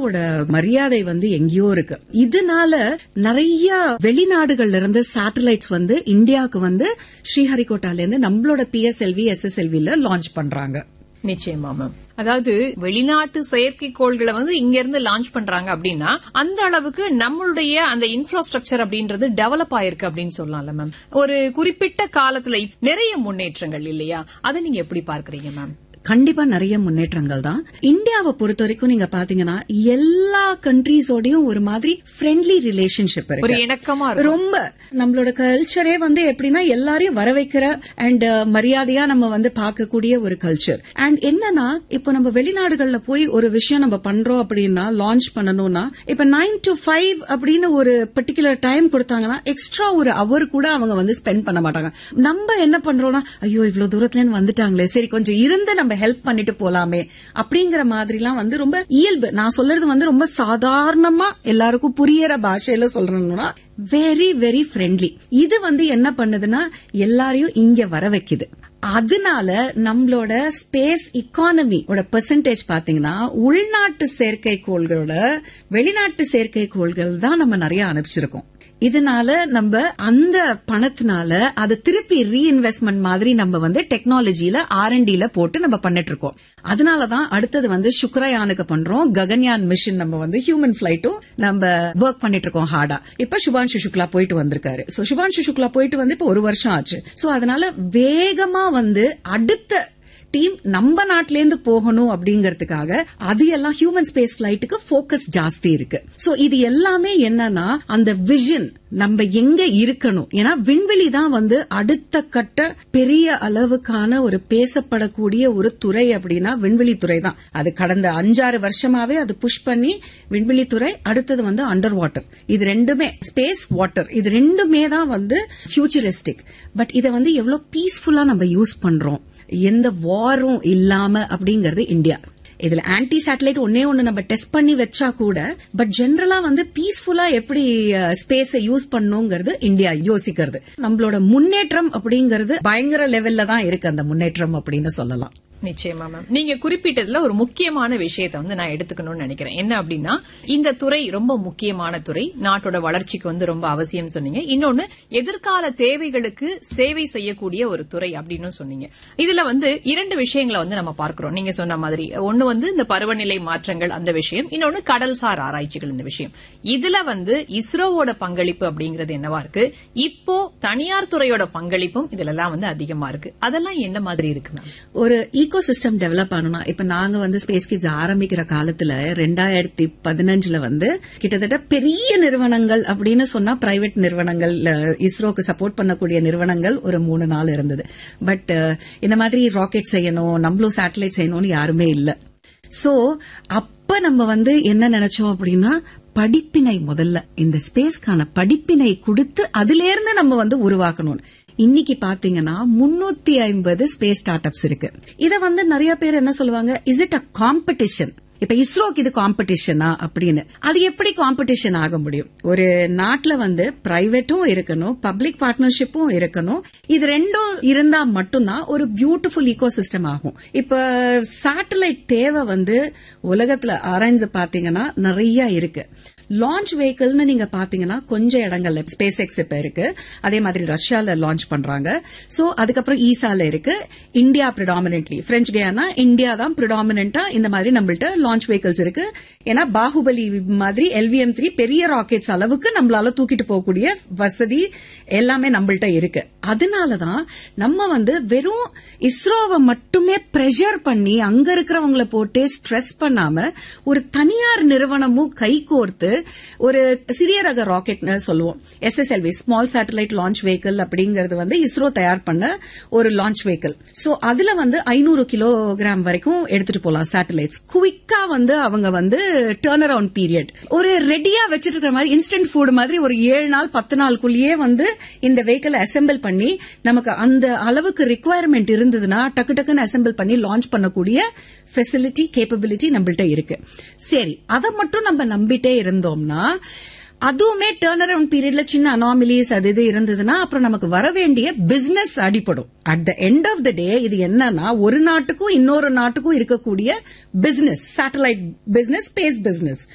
இந்தியாவோட மரியாதை வந்து எங்கேயோ இருக்கு இதனால நிறைய வெளிநாடுகள்ல இருந்து சேட்டலைட்ஸ் வந்து இந்தியாவுக்கு வந்து ஸ்ரீஹரிகோட்டால இருந்து நம்மளோட பிஎஸ்எல்வி எஸ்எஸ்எல்வில லான்ச் பண்றாங்க நிச்சயமா மேம் அதாவது வெளிநாட்டு செயற்கைக்கோள்களை வந்து இங்க இருந்து லான்ச் பண்றாங்க அப்படின்னா அந்த அளவுக்கு நம்மளுடைய அந்த இன்ஃப்ராஸ்ட்ரக்சர் அப்படின்றது டெவலப் ஆயிருக்கு அப்படின்னு சொல்லலாம்ல மேம் ஒரு குறிப்பிட்ட காலத்துல நிறைய முன்னேற்றங்கள் இல்லையா அதை நீங்க எப்படி பார்க்கறீங்க மேம் கண்டிப்பா நிறைய முன்னேற்றங்கள் தான் இந்தியாவை பொறுத்த வரைக்கும் நீங்க பாத்தீங்கன்னா எல்லா கண்ட்ரீஸோடயும் ஒரு மாதிரி ஃப்ரெண்ட்லி ரிலேஷன்ஷிப் ஒரு இருக்கு இணக்கமா இருக்கும் ரொம்ப நம்மளோட கல்ச்சரே வந்து எப்படின்னா எல்லாரையும் வர வைக்கிற அண்ட் மரியாதையா நம்ம வந்து பார்க்கக்கூடிய ஒரு கல்ச்சர் அண்ட் என்னன்னா இப்போ நம்ம வெளிநாடுகள்ல போய் ஒரு விஷயம் நம்ம பண்றோம் அப்படின்னா லான்ச் பண்ணணும்னா இப்ப நைன் டு ஃபைவ் அப்படின்னு ஒரு பர்டிகுலர் டைம் கொடுத்தாங்கன்னா எக்ஸ்ட்ரா ஒரு அவர் கூட அவங்க வந்து ஸ்பெண்ட் பண்ண மாட்டாங்க நம்ம என்ன பண்றோம்னா ஐயோ இவ்வளவு தூரத்துல இருந்து வந்துட்டாங்களே சரி கொஞ்சம் இருந்து நம்ம ஹெல்ப் பண்ணிட்டு போலாமே அப்படிங்கிற மாதிரிலாம் வந்து ரொம்ப இயல்பு நான் சொல்றது வந்து ரொம்ப சாதாரணமா எல்லாருக்கும் புரியற பாஷையில சொல்றேன்னா வெரி வெரி ஃப்ரெண்ட்லி இது வந்து என்ன பண்ணுதுன்னா எல்லாரையும் இங்க வர வைக்குது அதனால நம்மளோட ஸ்பேஸ் இக்கானமியோட பெர்சன்டேஜ் பாத்தீங்கன்னா உள்நாட்டு செயற்கைக்கோள்களோட வெளிநாட்டு செயற்கைக்கோள்கள் தான் நம்ம நிறைய அனுப்பிச்சிருக்கோம் இதனால நம்ம அந்த பணத்தினால அதை திருப்பி ரீஇன்வெஸ்ட்மெண்ட் மாதிரி நம்ம வந்து டெக்னாலஜில ஆர் ல போட்டு நம்ம பண்ணிட்டு இருக்கோம் அதனாலதான் அடுத்தது வந்து சுக்ரயானுக்கு பண்றோம் ககன்யான் மிஷன் நம்ம வந்து ஹியூமன் பிளைட்டும் நம்ம ஒர்க் பண்ணிட்டு இருக்கோம் ஹார்டா இப்ப சுபான்ஷு சுக்லா போயிட்டு வந்திருக்காரு சோ சுபான்ஷு சுக்லா போயிட்டு வந்து இப்ப ஒரு வருஷம் ஆச்சு சோ அதனால வேகமா வந்து அடுத்த டீம் நம்ம நாட்டில இருந்து போகணும் அப்படிங்கறதுக்காக அது எல்லாம் ஹியூமன் ஸ்பேஸ் பிளைட்டுக்கு போக்கஸ் ஜாஸ்தி இருக்கு சோ இது எல்லாமே என்னன்னா அந்த விஷன் நம்ம எங்க இருக்கணும் ஏன்னா விண்வெளி தான் வந்து அடுத்த கட்ட பெரிய அளவுக்கான ஒரு பேசப்படக்கூடிய ஒரு துறை அப்படின்னா விண்வெளி துறை தான் அது கடந்த அஞ்சாறு வருஷமாவே அது புஷ் பண்ணி விண்வெளி துறை அடுத்தது வந்து அண்டர் வாட்டர் இது ரெண்டுமே ஸ்பேஸ் வாட்டர் இது ரெண்டுமே தான் வந்து ஃபியூச்சரிஸ்டிக் பட் இதை வந்து எவ்வளவு பீஸ்ஃபுல்லா நம்ம யூஸ் பண்றோம் எந்த வாரும் இல்லாம அப்படிங்கறது இந்தியா இதுல ஆன்டி சேட்டலைட் ஒன்னே ஒண்ணு நம்ம டெஸ்ட் பண்ணி வச்சா கூட பட் ஜெனரலா வந்து பீஸ்ஃபுல்லா எப்படி ஸ்பேஸை யூஸ் பண்ணுங்கிறது இந்தியா யோசிக்கிறது நம்மளோட முன்னேற்றம் அப்படிங்கறது பயங்கர லெவல்ல தான் இருக்கு அந்த முன்னேற்றம் அப்படின்னு சொல்லலாம் நிச்சயமா மேம் நீங்க குறிப்பிட்டதுல ஒரு முக்கியமான விஷயத்தை வந்து நான் எடுத்துக்கணும்னு நினைக்கிறேன் என்ன அப்படின்னா இந்த துறை ரொம்ப முக்கியமான துறை நாட்டோட வளர்ச்சிக்கு வந்து ரொம்ப அவசியம் சொன்னீங்க இன்னொன்னு எதிர்கால தேவைகளுக்கு சேவை செய்யக்கூடிய ஒரு துறை அப்படின்னு சொன்னீங்க இதுல வந்து இரண்டு விஷயங்களை வந்து நம்ம பார்க்கிறோம் நீங்க சொன்ன மாதிரி ஒன்னு வந்து இந்த பருவநிலை மாற்றங்கள் அந்த விஷயம் இன்னொன்னு கடல்சார் ஆராய்ச்சிகள் இந்த விஷயம் இதுல வந்து இஸ்ரோவோட பங்களிப்பு அப்படிங்கிறது என்னவா இருக்கு இப்போ தனியார் துறையோட பங்களிப்பும் இதுல எல்லாம் வந்து அதிகமா இருக்கு அதெல்லாம் என்ன மாதிரி இருக்கு மேம் ஒரு ஈகோ சிஸ்டம் டெவலப் ஆகணும்னா இப்ப நாங்க வந்து ஸ்பேஸ் கிட்ஸ் ஆரம்பிக்கிற காலத்துல ரெண்டாயிரத்தி பதினஞ்சுல வந்து கிட்டத்தட்ட பெரிய நிறுவனங்கள் அப்படின்னு சொன்னா பிரைவேட் நிறுவனங்கள் அஹ், இஸ்ரோக்கு சப்போர்ட் பண்ணக்கூடிய நிறுவனங்கள் ஒரு மூணு நாள் இருந்தது பட் இந்த மாதிரி ராக்கெட் செய்யணும் நம்மளும் சேட்டலைட் செய்யணும்னு யாருமே இல்ல சோ அப்ப நம்ம வந்து என்ன நினைச்சோம் அப்படின்னா படிப்பினை முதல்ல இந்த ஸ்பேஸ்க்கான படிப்பினை கொடுத்து அதுல இருந்து நம்ம வந்து உருவாக்கணும் இன்னைக்கு பாத்தீங்கன்னா முன்னூத்தி ஐம்பது ஸ்பேஸ் ஸ்டார்ட் அப்ஸ் இருக்கு இத வந்து நிறைய பேர் என்ன சொல்லுவாங்க இஸ் இட் அ காம்படிஷன் இப்ப இஸ்ரோக்கு இது காம்படிஷனா அப்படின்னு அது எப்படி காம்படிஷன் ஆக முடியும் ஒரு நாட்டுல வந்து பிரைவேட்டும் இருக்கணும் பப்ளிக் பார்ட்னர்ஷிப்பும் இருக்கணும் இது ரெண்டும் இருந்தா மட்டும்தான் ஒரு பியூட்டிஃபுல் ஈகோ சிஸ்டம் ஆகும் இப்ப சேட்டலைட் தேவை வந்து உலகத்துல ஆராய்ந்து பாத்தீங்கன்னா நிறைய இருக்கு லான்ச் வெஹிக்கிள்னு நீங்க பாத்தீங்கன்னா கொஞ்சம் இடங்கள்ல ஸ்பேஸ் எக்ஸ் இப்ப இருக்கு அதே மாதிரி ரஷ்யால லான்ச் பண்றாங்க சோ அதுக்கப்புறம் ஈசால இருக்கு India predominantly French Guiana India தான் ப்ரிடாமினென்டா இந்த மாதிரி நம்மள்ட்ட லான்ச் வெஹிக்கிள்ஸ் இருக்கு ஏன்னா பாகுபலி மாதிரி எல்விஎம் த்ரீ பெரிய ராக்கெட்ஸ் அளவுக்கு நம்மளால தூக்கிட்டு போகக்கூடிய வசதி எல்லாமே நம்மள்ட்ட இருக்கு அதனாலதான் நம்ம வந்து வெறும் இஸ்ரோவை மட்டுமே பிரஷர் பண்ணி அங்க இருக்கிறவங்களை போட்டு ஸ்ட்ரெஸ் பண்ணாம ஒரு தனியார் நிறுவனமும் கைகோர்த்து ஒரு சிறிய ரக ராக்கெட்னு சொல்லுவோம் SSLV small satellite launch vehicle அப்படிங்கறது வந்து இஸ்ரோ தயார் பண்ண ஒரு லான்ச் வெஹிக்கிள் சோ அதுல வந்து ஐநூறு கிலோகிராம் வரைக்கும் எடுத்துட்டு போலாம் சேட்டலைட்ஸ் குவிக்கா வந்து அவங்க வந்து டேர்ன் அரவுண்ட் பீரியட் ஒரு ரெடியா வச்சிட்டு இருக்கிற மாதிரி இன்ஸ்டன்ட் ஃபுட் மாதிரி ஒரு ஏழு நாள் பத்து நாளுக்குள்ளேயே வந்து இந்த வெஹிக்கிள் அசெம்பிள் பண்ணி நமக்கு அந்த அளவுக்கு ரிக்குவயர்மெண்ட் இருந்ததுன்னா டக்கு டக்குன்னு அசெம்பிள் பண்ணி லான்ச் பண்ணக்கூடிய ஃபெசிலிட்டி கேப்பபிலிட்டி நம்மள்ட்ட இருக்கு சரி அதை மட்டும் நம்ம நம்பிட்டே இருந்தோம்னா அதுவுமே டேர்ன் அரவுண்ட் பீரியட்ல சின்ன அனாமிலிஸ் அது இது இருந்ததுன்னா அப்புறம் நமக்கு வர வேண்டிய பிசினஸ் அடிப்படும் at the end of the day இது என்னன்னா ஒரு நாட்டுக்கும் இன்னொரு நாட்டுக்கும் இருக்கக்கூடிய business satellite business space business